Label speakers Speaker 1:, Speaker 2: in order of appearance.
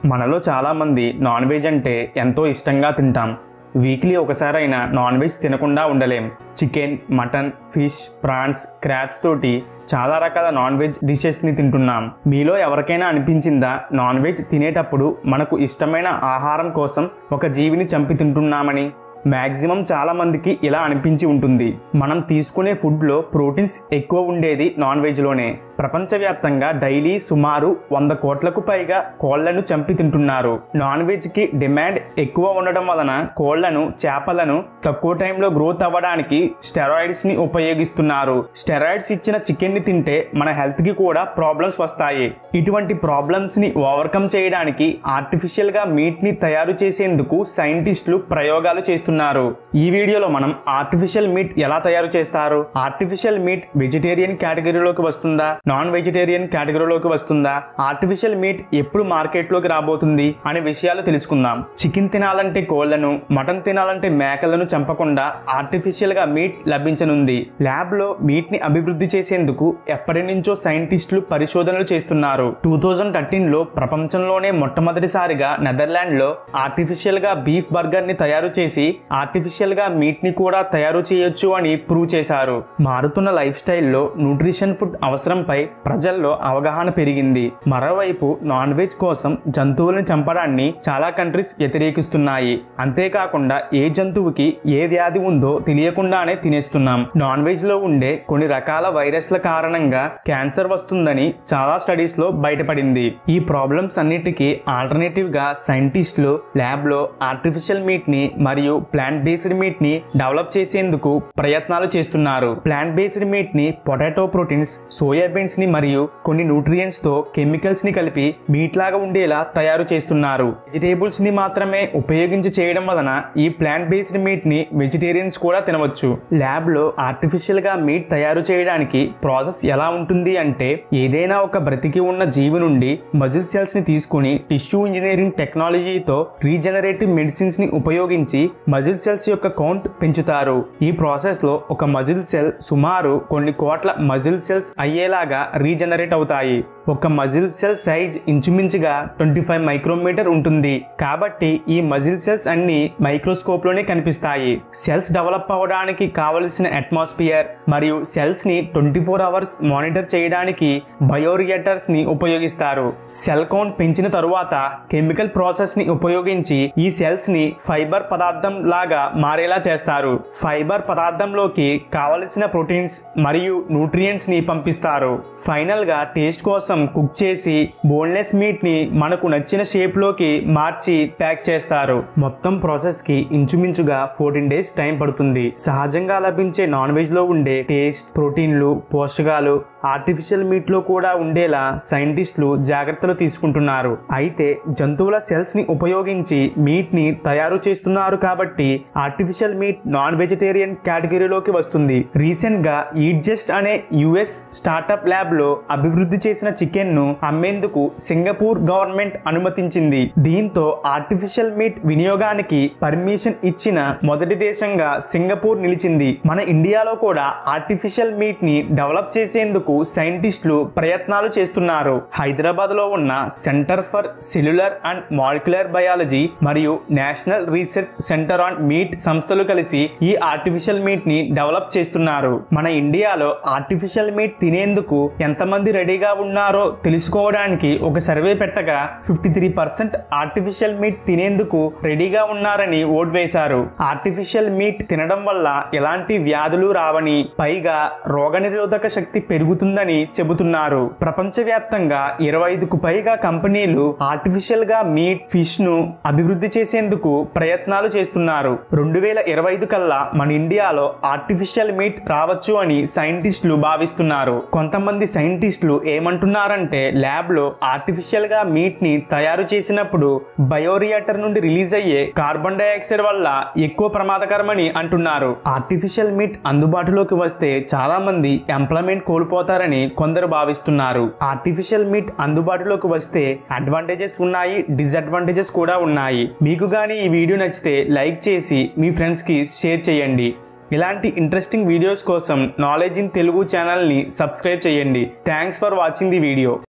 Speaker 1: మనలో చాలామంది non veg అంటే ఎంతో ఇష్టంగా తింటాం వీక్లీ ఒకసారైనా నాన్ వెజ్ తినకుండా ఉండలేం chicken mutton fish prawns crabs తోటి చాలా రకాల నాన్ వెజ్ డిషెస్ని తింటున్నాం మీలో ఎవరికైనా అనిపించిందా నాన్ వెజ్ తినేటప్పుడు మనకు ఇష్టమైన ఆహారం కోసం ఒక జీవిని చంపి తింటున్నామని మ్యాక్సిమం చాలా మందికి ఇలా అనిపించి ఉంటుంది మనం తీసుకునే ఫుడ్లో ప్రోటీన్స్ ఎక్కువ ఉండేది నాన్ వెజ్లోనే ప్రపంచవ్యాప్తంగా డైలీ సుమారు వంద కోట్లకు పైగా కోళ్లను చంపి తింటున్నారు నాన్ వెజ్కి డిమాండ్ ఎక్కువ ఉండడం వలన కోళ్లను చేపలను తక్కువ టైంలో గ్రోత్ అవ్వడానికి స్టెరాయిడ్స్ని ఉపయోగిస్తున్నారు స్టెరాయిడ్స్ ఇచ్చిన చికెన్ని తింటే మన హెల్త్కి కూడా ప్రాబ్లమ్స్ వస్తాయి ఇటువంటి ప్రాబ్లమ్స్ని ఓవర్కమ్ చేయడానికి ఆర్టిఫిషియల్గా మీట్ని తయారు చేసేందుకు సైంటిస్టులు ప్రయోగాలు చేస్తున్నారు ఈ వీడియోలో మనం ఆర్టిఫిషియల్ మీట్ ఎలా తయారు చేస్తారు ఆర్టిఫిషియల్ మీట్ వెజిటేరియన్ కేటగిరీలోకి వస్తుందా నాన్ వెజిటేరియన్ కేటగిరీలోకి వస్తుందా ఆర్టిఫిషియల్ మీట్ ఎప్పుడు మార్కెట్లోకి రాబోతుంది అనే విషయాలు తెలుసుకుందాం చికెన్ తినాలంటే కోళ్లను మటన్ తినాలంటే మేకలను చంపకుండా ఆర్టిఫిషియల్ గా మీట్ లభించనుంది ల్యాబ్ లో మీట్ ని అభివృద్ధి చేసేందుకు ఎప్పటి నుంచో సైంటిస్టులు పరిశోధనలు చేస్తున్నారు టూ థౌజండ్ థర్టీన్ లో ప్రపంచంలోనే మొట్టమొదటిసారిగా నెదర్లాండ్ లో ఆర్టిఫిషియల్ గా బీఫ్ బర్గర్ ని తయారు చేసి ఆర్టిఫిషియల్ గా మీట్ ని కూడా తయారు చేయొచ్చు అని ప్రూవ్ చేశారు మారుతున్న లైఫ్ స్టైల్లో న్యూట్రిషన్ ఫుడ్ అవసరంపై ప్రజల్లో అవగాహన పెరిగింది మరోవైపు నాన్ వెజ్ కోసం జంతువులను చంపడాన్ని చాలా కంట్రీస్ వ్యతిరేకిస్తున్నాయి అంతేకాకుండా ఏ జంతువుకి ఏ వ్యాధి ఉందో తెలియకుండానే తినేస్తున్నాం నాన్ వెజ్ లో ఉండే కొన్ని రకాల వైరస్ల కారణంగా క్యాన్సర్ వస్తుందని చాలా స్టడీస్ లో బయటపడింది ఈ ప్రాబ్లమ్స్ అన్నిటికీ ఆల్టర్నేటివ్ గా సైంటిస్టులు ల్యాబ్ లో ఆర్టిఫిషియల్ మీట్ ని మరియు ప్లాంట్ బేస్డ్ మీట్ ని డెవలప్ చేసేందుకు ప్రయత్నాలు చేస్తున్నారు ప్లాంట్ బేస్డ్ మీట్ ని పొటాటో ప్రోటీన్స్ సోయాబీన్స్ ని మరియు కొన్ని న్యూట్రియంట్స్ తో కెమికల్స్ ని కలిపి మీట్ లాగా ఉండేలా తయారు చేస్తున్నారు వెజిటేబుల్స్ ని మాత్రమే ఉపయోగించి చేయడం వలన ఈ ప్లాంట్ బేస్డ్ మీట్ ని వెజిటేరియన్స్ కూడా తినవచ్చు ల్యాబ్ లో ఆర్టిఫిషియల్ గా మీట్ తయారు చేయడానికి ప్రాసెస్ ఎలా ఉంటుంది అంటే ఏదైనా ఒక బ్రతికి ఉన్న జీవి నుండి మజిల్ సెల్స్ ని తీసుకుని టిష్యూ ఇంజనీరింగ్ టెక్నాలజీతో రీజనరేటివ్ మెడిసిన్స్ ని ఉపయోగించి మజిల్ సెల్స్ యొక్క కౌంట్ పెంచుతారు ఈ ప్రాసెస్ లో ఒక మజిల్ సెల్ సుమారు కొన్ని కోట్ల మజిల్ సెల్స్ అయ్యేలాగా రీజనరేట్ అవుతాయి ఒక మజిల్ సెల్ సైజ్ ఇంచుమించుగా ట్వంటీ ఫైవ్ మైక్రోమీటర్ ఉంటుంది కాబట్టి ఈ మజిల్ సెల్స్ అన్ని మైక్రోస్కోప్ లోనే కనిపిస్తాయి సెల్స్ డెవలప్ అవ్వడానికి కావలసిన అట్మాస్ఫియర్ మరియు సెల్స్ ని ట్వంటీ ఫోర్ అవర్స్ మానిటర్ చేయడానికి బయోరియేటర్స్ ని ఉపయోగిస్తారు సెల్ కౌంట్ పెంచిన తరువాత కెమికల్ ప్రాసెస్ ని ఉపయోగించి ఈ సెల్స్ ని ఫైబర్ పదార్థం లాగా మారేలా చేస్తారు ఫైబర్ పదార్థంలోకి కావలసిన ప్రోటీన్స్ మరియు న్యూట్రియంట్స్ ని పంపిస్తారు ఫైనల్ గా టేస్ట్ కోసం కుక్ చేసి బోన్లెస్ మీట్ ని మనకు నచ్చిన షేప్ లోకి మార్చి ప్యాక్ చేస్తారు మొత్తం ప్రాసెస్ కి ఇంచుమించుగా ఫోర్టీన్ డేస్ టైం పడుతుంది సహజంగా లభించే నాన్ వెజ్ లో ఉండే టేస్ట్ ప్రోటీన్లు పోషకాలు ఆర్టిఫిషియల్ మీట్ లో కూడా ఉండేలా సైంటిస్టులు జాగ్రత్తలు తీసుకుంటున్నారు అయితే జంతువుల సెల్స్ ని ఉపయోగించి మీట్ ని తయారు చేస్తున్నారు కాబట్టి ఆర్టిఫిషియల్ మీట్ నాన్ వెజిటేరియన్ కేటగిరీలోకి వస్తుంది రీసెంట్ గా ఈట్ జస్ట్ అనే యుఎస్ స్టార్టప్ ల్యాబ్ లో అభివృద్ధి చేసిన చికెన్ ను అమ్మేందుకు సింగపూర్ గవర్నమెంట్ అనుమతించింది దీంతో ఆర్టిఫిషియల్ మీట్ వినియోగానికి పర్మిషన్ ఇచ్చిన మొదటి దేశంగా సింగపూర్ నిలిచింది మన ఇండియాలో కూడా ఆర్టిఫిషియల్ మీట్ ని డెవలప్ చేసేందుకు సైంటిస్టులు ప్రయత్నాలు చేస్తున్నారు హైదరాబాద్ లో ఉన్న centre for cellular and molecular biology మరియు national research centre on meat సంస్థలు కలిసి ఈ ఆర్టిఫిషియల్ మీట్ ని డెవలప్ చేస్తున్నారు మన ఇండియాలో ఆర్టిఫిషియల్ మీట్ తినేందుకు ఎంతమంది రెడీగా ఉన్నారో తెలుసుకోవడానికి ఒక సర్వే పెట్టగా fifty three percent artificial meat తినేందుకు రెడీగా ఉన్నారని ఓట్ వేశారు ఆర్టిఫిషియల్ మీట్ తినడం వల్ల ఎలాంటి వ్యాధులు రావని పైగా రోగనిరోధక శక్తి పెరుగుతుందని చెబుతున్నారు ప్రపంచవ్యాప్తంగా ఇరవై ఐదుకు పైగా కంపెనీలు ఆర్టిఫిషియల్ గా మీట్ ఫిష్ ను అభివృద్ధి చేసేందుకు ప్రయత్నాలు చేస్తున్నారు రెండు వేల ఇరవై ఐదు కల్లా మన ఇండియాలో ఆర్టిఫిషియల్ మీట్ రావచ్చు అని సైంటిస్టులు భావిస్తున్నారు కొంతమంది సైంటిస్టులు ఏమంటున్నారంటే ల్యాబ్ లో ఆర్టిఫిషియల్ గా మీట్ ని తయారు చేసినప్పుడు బయోరియాక్టర్ నుండి రిలీజ్ అయ్యే కార్బన్ డైఆక్సైడ్ వల్ల ఎక్కువ ప్రమాదకరమని అంటున్నారు ఆర్టిఫిషియల్ మీట్ అందుబాటులోకి వస్తే చాలా మంది ఎంప్లాయ్మెంట్ కోల్పోతారని కొందరు భావిస్తున్నారు ఆర్టిఫిషియల్ మీట్ అందుబాటులోకి వస్తే అడ్వాంటేజెస్ ఉన్నాయి డిసడ్వాంటేజెస్ కూడా ఉన్నాయి మీకు కానీ ఈ వీడియో నచ్చితే లైక్ చేసి మీ ఫ్రెండ్స్కి షేర్ చేయండి ఇలాంటి ఇంట్రెస్టింగ్ వీడియోస్ కోసం నాలెడ్జ్ ఇన్ తెలుగు ఛానల్ని సబ్స్క్రైబ్ చేయండి thanks for watching the video